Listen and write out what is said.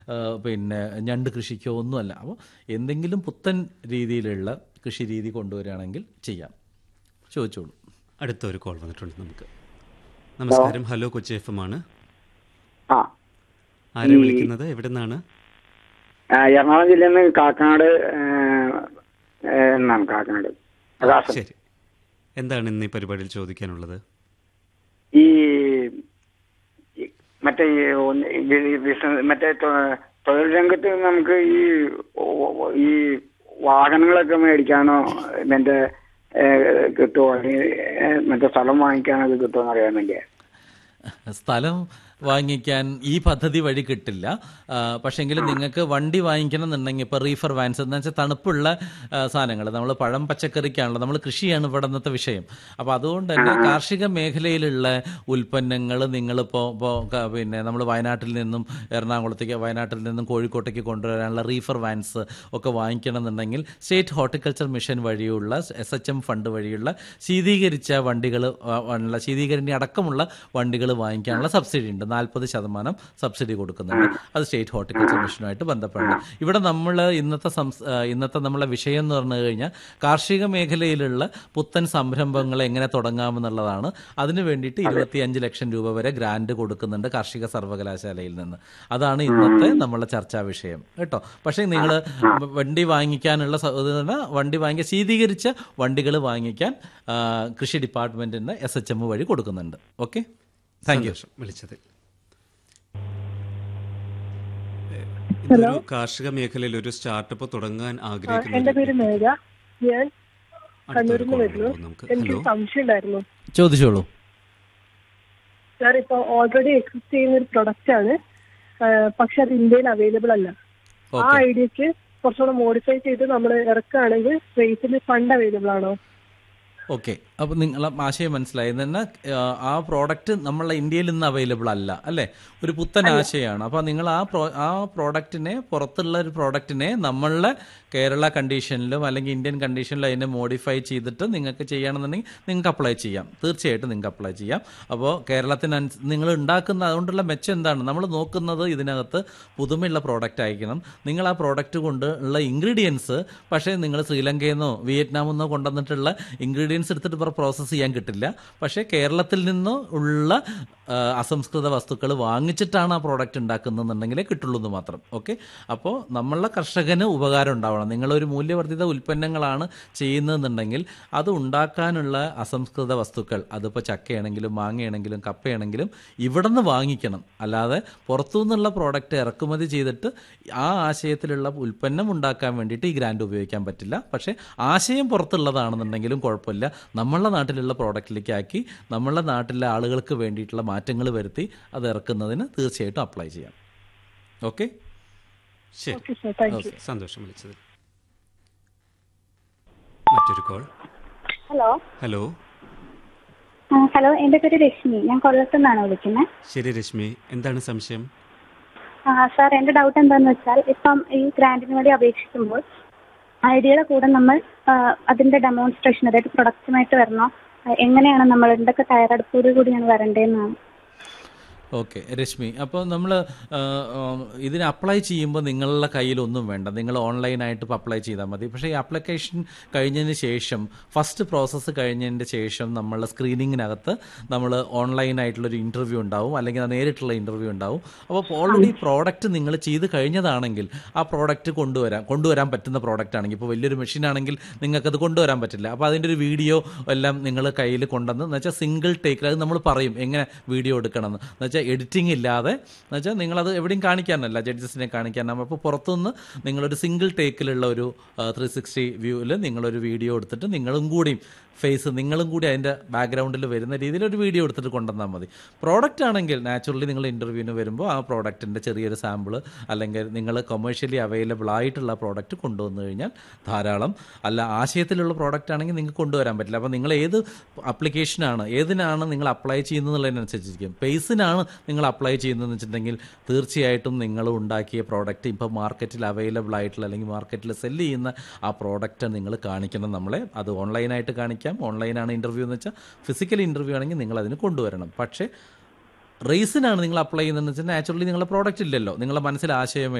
ആ, പിന്നെ ഞണ്ട് കൃഷിക്കോ ഒന്നുമല്ല അപ്പോൾ എന്തെങ്കിലും പുത്തൻ രീതിയിലുള്ള കൃഷി രീതി കൊണ്ടുവരികയാണെങ്കിൽ ചെയ്യാം ചോദിച്ചോളൂ അടുത്ത ഒരു കോൾ വന്നിട്ടുണ്ട് നമുക്ക് നമസ്കാരം ഹലോ കൊച്ചി എഫ് എം ആണ് ആ ആരാ വിളിക്കുന്നത് എവിടെ നിന്നാണ് ആ, എറണാകുളം ജില്ലയിൽ നിന്ന് കാക്കനാട് ഏ, ഏ, എന്നാണ് കാക്കനാട് പ്രകാശം ശരി എന്താണ് ഇന്ന് ഈ പരിപാടിയിൽ ചോദിക്കാനുള്ളത് ഈ ഈ മറ്റേ ഈ ഒന്ന് ഈ ബി- ബിസിനസ് മറ്റേ തൊ- തൊഴിൽ രംഗത്ത് നമുക്ക് ഈ ഓ- ഓ- ഈ വാഹനങ്ങളൊക്കെ മേടിക്കാനോ മറ്റേ ഏ, കിട്ടുമോ അല്ലെങ്കിൽ ഏ, മറ്റേ സ്ഥലം വാങ്ങിക്കാനൊക്കെ കിട്ടുമോ എന്ന് അറിയാൻ വേണ്ടിയാ സ്ഥലം വാങ്ങിക്കാൻ ഈ പദ്ധതി വഴി കിട്ടില്ല ആ, പക്ഷെങ്കിൽ നിങ്ങൾക്ക് വണ്ടി വാങ്ങിക്കണം എന്നുണ്ടെങ്കിൽ ഇപ്പോൾ റീഫർ വാൻസ് എന്ന് വെച്ചാൽ തണുപ്പുള്ള സാധനങ്ങൾ നമ്മൾ പഴം പച്ചക്കറിക്കാണല്ലോ നമ്മൾ കൃഷിയാണ് ഇവിടെ ഇന്നത്തെ വിഷയം അപ്പോൾ അതുകൊണ്ട് തന്നെ കാർഷിക മേഖലയിലുള്ള ഉൽപ്പന്നങ്ങൾ നിങ്ങളിപ്പോൾ ഇപ്പോൾ പിന്നെ നമ്മൾ വയനാട്ടിൽ നിന്നും എറണാകുളത്തേക്ക് വയനാട്ടിൽ നിന്നും കോഴിക്കോട്ടേക്ക് കൊണ്ടുവരാനുള്ള റീഫർ വാൻസ് ഒക്കെ വാങ്ങിക്കണം എന്നുണ്ടെങ്കിൽ സ്റ്റേറ്റ് ഹോർട്ടിക്കൾച്ചർ മിഷൻ വഴിയുള്ള എസ് എച്ച് എം ഫണ്ട് വഴിയുള്ള ശീതീകരിച്ച വണ്ടികൾ ഉള്ള ശീതീകരണി അടക്കമുള്ള വണ്ടികൾ വാങ്ങിക്കാനുള്ള സബ്സിഡി ഉണ്ട് നാൽപ്പത് ശതമാനം സബ്സിഡി കൊടുക്കുന്നുണ്ട് അത് സ്റ്റേറ്റ് ഹോർട്ടിക്കൾച്ചർ മിഷനുമായിട്ട് ബന്ധപ്പെട്ടുണ്ട് ഇവിടെ നമ്മൾ ഇന്നത്തെ സംസ് ആ, ഇന്നത്തെ നമ്മളെ വിഷയം എന്ന് പറഞ്ഞു കഴിഞ്ഞാൽ കാർഷിക മേഖലയിലുള്ള പുത്തൻ സംരംഭങ്ങൾ എങ്ങനെ തുടങ്ങാമെന്നുള്ളതാണ് അതിന് വേണ്ടിയിട്ട് ഇരുപത്തിയഞ്ച് ലക്ഷം രൂപ വരെ ഗ്രാന്റ് കൊടുക്കുന്നുണ്ട് കാർഷിക സർവകലാശാലയിൽ നിന്ന് അതാണ് ഇന്നത്തെ നമ്മളെ ചർച്ചാ വിഷയം കേട്ടോ പക്ഷേ നിങ്ങൾ വണ്ടി വാങ്ങിക്കാനുള്ള സ- ഇത് തന്നെ വണ്ടി വാങ്ങിക്കാൻ ശീതീകരിച്ച വണ്ടികൾ വാങ്ങിക്കാൻ ആ, കൃഷി ഡിപ്പാർട്ട്മെന്റിന്റെ എസ് എച്ച് എം വഴി കൊടുക്കുന്നുണ്ട് ഓക്കെ താങ്ക് യു സന്തോഷം വിളിച്ചത് ഇന്നൊരു കാർഷിക മേഖലയിൽ ഒരു സ്റ്റാർട്ടപ്പ് തുടങ്ങാൻ ആഗ്രഹിക്കുന്ന എന്റെ പേര് മേഘ ഞാൻ അടുത്തൊരു കണ്ണൂരിൽ നിന്ന് call വരുന്നു ഉണ്ട് നമുക്ക് എനിക്ക് ഹലോ സംശയം ഉണ്ടായിരുന്നു ചോദിച്ചോളൂ സാർ ഇപ്പൊ ഓൾറെഡി എക്സിസ്റ്റ് ചെയ്യുന്ന ഒരു പ്രൊഡക്റ്റ് ആണ് ആ, പക്ഷെ അത് ഇന്ത്യയിൽ അവൈലബിൾ അല്ല ആ ഓക്കെ ഐഡിയക്ക് കുറച്ചുകൂടെ മോഡിഫൈ ചെയ്ത് നമ്മൾ ഇറക്കുകയാണെങ്കിൽ റേറ്റിൽ ഫണ്ട് അവൈലബിൾ ആണോ ഓക്കെ അപ്പോൾ നിങ്ങൾ ആശയം മനസ്സിലായി തന്നെ ആ പ്രോഡക്റ്റ് നമ്മളെ ഇന്ത്യയിൽ ഇന്ന് അവൈലബിൾ അല്ല അല്ലേ ഒരു പുത്തൻ ആശയമാണ് അപ്പോൾ നിങ്ങൾ ആ പ്രോ ആ പ്രോഡക്റ്റിനെ പുറത്തുള്ള ഒരു പ്രോഡക്റ്റിനെ നമ്മളുടെ കേരള കണ്ടീഷനിലും അല്ലെങ്കിൽ ഇന്ത്യൻ കണ്ടീഷനിലും അതിനെ മോഡിഫൈ ചെയ്തിട്ട് നിങ്ങൾക്ക് ചെയ്യണമെന്നുണ്ടെങ്കിൽ നിങ്ങൾക്ക് അപ്ലൈ ചെയ്യാം തീർച്ചയായിട്ടും നിങ്ങൾക്ക് അപ്ലൈ ചെയ്യാം അപ്പോൾ കേരളത്തിന് നിങ്ങൾ ഉണ്ടാക്കുന്ന അതുകൊണ്ടുള്ള മെച്ചം എന്താണ് നമ്മൾ നോക്കുന്നത് ഇതിനകത്ത് പുതുമയുള്ള പ്രോഡക്റ്റ് ആയിരിക്കണം നിങ്ങൾ ആ പ്രോഡക്റ്റ് കൊണ്ട് ഉള്ള ഇൻഗ്രീഡിയൻസ് പക്ഷേ നിങ്ങൾ ശ്രീലങ്കയിൽ നിന്നോ വിയറ്റ്നാമിൽ നിന്നോ കൊണ്ടുവന്നിട്ടുള്ള ഇൻഗ്രീഡിയൻസ് എടുത്തിട്ട് ഇപ്പോൾ പ്രോസസ്സ് ചെയ്യാൻ കിട്ടില്ല പക്ഷേ കേരളത്തിൽ നിന്നോ ഉള്ള ആ, അസംസ്കൃത വസ്തുക്കൾ വാങ്ങിച്ചിട്ടാണ് ആ പ്രോഡക്റ്റ് ഉണ്ടാക്കുന്നതെന്നുണ്ടെങ്കിലേ കിട്ടുള്ളൂ എന്ന് മാത്രം ഓക്കെ അപ്പോൾ നമ്മളുടെ കർഷകന് ഉപകാരം ഉണ്ടാവണം നിങ്ങളൊരു മൂല്യവർദ്ധിത ഉൽപ്പന്നങ്ങളാണ് ചെയ്യുന്നതെന്നുണ്ടെങ്കിൽ അത് ഉണ്ടാക്കാനുള്ള അസംസ്കൃത വസ്തുക്കൾ അതിപ്പോൾ ചക്കയാണെങ്കിലും മാങ്ങയാണെങ്കിലും കപ്പയാണെങ്കിലും ഇവിടെ നിന്ന് വാങ്ങിക്കണം അല്ലാതെ പുറത്തു നിന്നുള്ള പ്രോഡക്റ്റ് ഇറക്കുമതി ചെയ്തിട്ട് ആ ആശയത്തിലുള്ള ഉൽപ്പന്നം ഉണ്ടാക്കാൻ വേണ്ടിയിട്ട് ഈ ഗ്രാൻഡ് ഉപയോഗിക്കാൻ പറ്റില്ല പക്ഷേ ആശയം പുറത്തുള്ളതാണെന്നുണ്ടെങ്കിലും കുഴപ്പമില്ല നമ്മളുടെ നാട്ടിലുള്ള പ്രോഡക്റ്റിലേക്ക് ആക്കി നമ്മളുടെ നാട്ടിലെ ആളുകൾക്ക് വേണ്ടിയിട്ടുള്ള മാറ്റങ്ങൾ വരുത്തി അത് ഇറക്കുന്നതിന് തീർച്ചയായിട്ടും അപ്ലൈ ചെയ്യാം ഓക്കെ ശരി ഓക്കെ സാർ താങ്ക് യു സന്തോഷം വിളിച്ചത് മറ്റൊരു കോൾ ഹലോ ഹലോ ആ, ഹലോ എൻ്റെ പേര് രശ്മി ഞാൻ കൊല്ലത്തു നിന്നാണ് വിളിക്കുന്നത് ശരി രശ്മി എന്താണ് സംശയം ആ, സാർ എൻ്റെ ഡൗട്ട് എന്താണെന്ന് വെച്ചാൽ ഇപ്പം ഈ ഗ്രാൻഡിന് വേണ്ടി അപേക്ഷിക്കുമ്പോൾ ഐഡിയയുടെ കൂടെ നമ്മൾ ആ, അതിൻ്റെ ഡെമോൺസ്ട്രേഷൻ അതായത് പ്രൊഡക്റ്റുമായിട്ട് വരണോ ആ, എങ്ങനെയാണ് നമ്മൾ എന്തൊക്കെ തയ്യാറെടുപ്പോടു കൂടിയാണ് വരേണ്ടതെന്നാണ് ഓക്കെ രശ്മി അപ്പോൾ നമ്മൾ ഇതിന് അപ്ലൈ ചെയ്യുമ്പോൾ നിങ്ങളുടെ കയ്യിലൊന്നും വേണ്ട നിങ്ങൾ ഓൺലൈനായിട്ട് ഇപ്പോൾ അപ്ലൈ ചെയ്താൽ മതി പക്ഷേ ഈ ആപ്ലിക്കേഷൻ കഴിഞ്ഞതിന് ശേഷം ഫസ്റ്റ് പ്രോസസ്സ് കഴിഞ്ഞതിൻ്റെ ശേഷം നമ്മൾ സ്ക്രീനിങ്ങിനകത്ത് നമ്മൾ ഓൺലൈനായിട്ടുള്ളൊരു ഇൻ്റർവ്യൂ ഉണ്ടാവും അല്ലെങ്കിൽ നേരിട്ടുള്ള ഇൻ്റർവ്യൂ ഉണ്ടാവും അപ്പോൾ ഓൾറെഡി പ്രോഡക്റ്റ് നിങ്ങൾ ചെയ്ത് കഴിഞ്ഞതാണെങ്കിൽ ആ പ്രോഡക്റ്റ് കൊണ്ടുവരാം കൊണ്ടുവരാൻ പറ്റുന്ന പ്രോഡക്റ്റ് ആണെങ്കിൽ ഇപ്പോൾ വലിയൊരു മെഷീൻ ആണെങ്കിൽ നിങ്ങൾക്കത് കൊണ്ടുവരാൻ പറ്റില്ല അപ്പോൾ അതിൻ്റെ ഒരു വീഡിയോ എല്ലാം നിങ്ങൾ കയ്യിൽ കൊണ്ടുവന്ന് എന്ന് വെച്ചാൽ സിംഗിൾ ടേക്കിൽ അത് നമ്മൾ പറയും എങ്ങനെ വീഡിയോ എടുക്കണമെന്ന് എന്ന് വെച്ചാൽ എഡിറ്റിംഗ് ഇല്ലാതെ എന്ന് വെച്ചാൽ നിങ്ങളത് എവിടെയും കാണിക്കാനല്ല ജഡ്ജസിനെ കാണിക്കാനാകും അപ്പോൾ പുറത്തുനിന്ന് നിങ്ങളൊരു സിംഗിൾ ടേക്കിലുള്ള ഒരു ത്രീ സിക്സ്റ്റി വ്യൂവിൽ നിങ്ങളൊരു വീഡിയോ എടുത്തിട്ട് നിങ്ങളും കൂടിയും ഫേസ് നിങ്ങളും കൂടി അതിൻ്റെ ബാക്ക്ഗ്രൗണ്ടിൽ വരുന്ന രീതിയിൽ ഒരു വീഡിയോ എടുത്തിട്ട് കൊണ്ടുവന്നാൽ മതി പ്രോഡക്റ്റ് ആണെങ്കിൽ നാച്ചുറലി നിങ്ങൾ ഇൻ്റർവ്യൂവിന് വരുമ്പോൾ ആ പ്രോഡക്റ്റിൻ്റെ ചെറിയൊരു സാമ്പിൾ അല്ലെങ്കിൽ നിങ്ങൾ കൊമേഴ്ഷ്യലി അവൈലബിൾ ആയിട്ടുള്ള പ്രോഡക്റ്റ് കൊണ്ടുവന്നു കഴിഞ്ഞാൽ ധാരാളം അല്ല ആശയത്തിലുള്ള പ്രോഡക്റ്റ് ആണെങ്കിൽ നിങ്ങൾക്ക് കൊണ്ടുവരാൻ പറ്റില്ല അപ്പോൾ നിങ്ങൾ ഏത് അപ്ലിക്കേഷനാണ് ഏതിനാണ് നിങ്ങൾ അപ്ലൈ ചെയ്യുന്നതെന്നുള്ളതിനനുസരിച്ചിരിക്കും പേസിനാണ് നിങ്ങൾ അപ്ലൈ ചെയ്യുന്നതെന്ന് വെച്ചിട്ടുണ്ടെങ്കിൽ തീർച്ചയായിട്ടും നിങ്ങൾ ഉണ്ടാക്കിയ പ്രോഡക്റ്റ് ഇപ്പോൾ മാർക്കറ്റിൽ അവൈലബിൾ ആയിട്ടുള്ള അല്ലെങ്കിൽ മാർക്കറ്റിൽ സെല്ല് ചെയ്യുന്ന ആ പ്രോഡക്റ്റ് നിങ്ങൾ കാണിക്കണം നമ്മളെ അത് ഓൺലൈനായിട്ട് കാണിക്കാം ഓൺലൈനാണ് ഇൻ്റർവ്യൂ എന്ന് വെച്ചാൽ ഫിസിക്കൽ ഇൻ്റർവ്യൂ ആണെങ്കിൽ നിങ്ങൾ അതിന് കൊണ്ടുവരണം പക്ഷേ റേസിനാണ് നിങ്ങൾ അപ്ലൈ ചെയ്യുന്നതെന്ന് വെച്ചാൽ നാച്ചുറലി നിങ്ങളുടെ പ്രോഡക്റ്റ് ഇല്ലല്ലോ നിങ്ങളുടെ മനസ്സിൽ ആശയം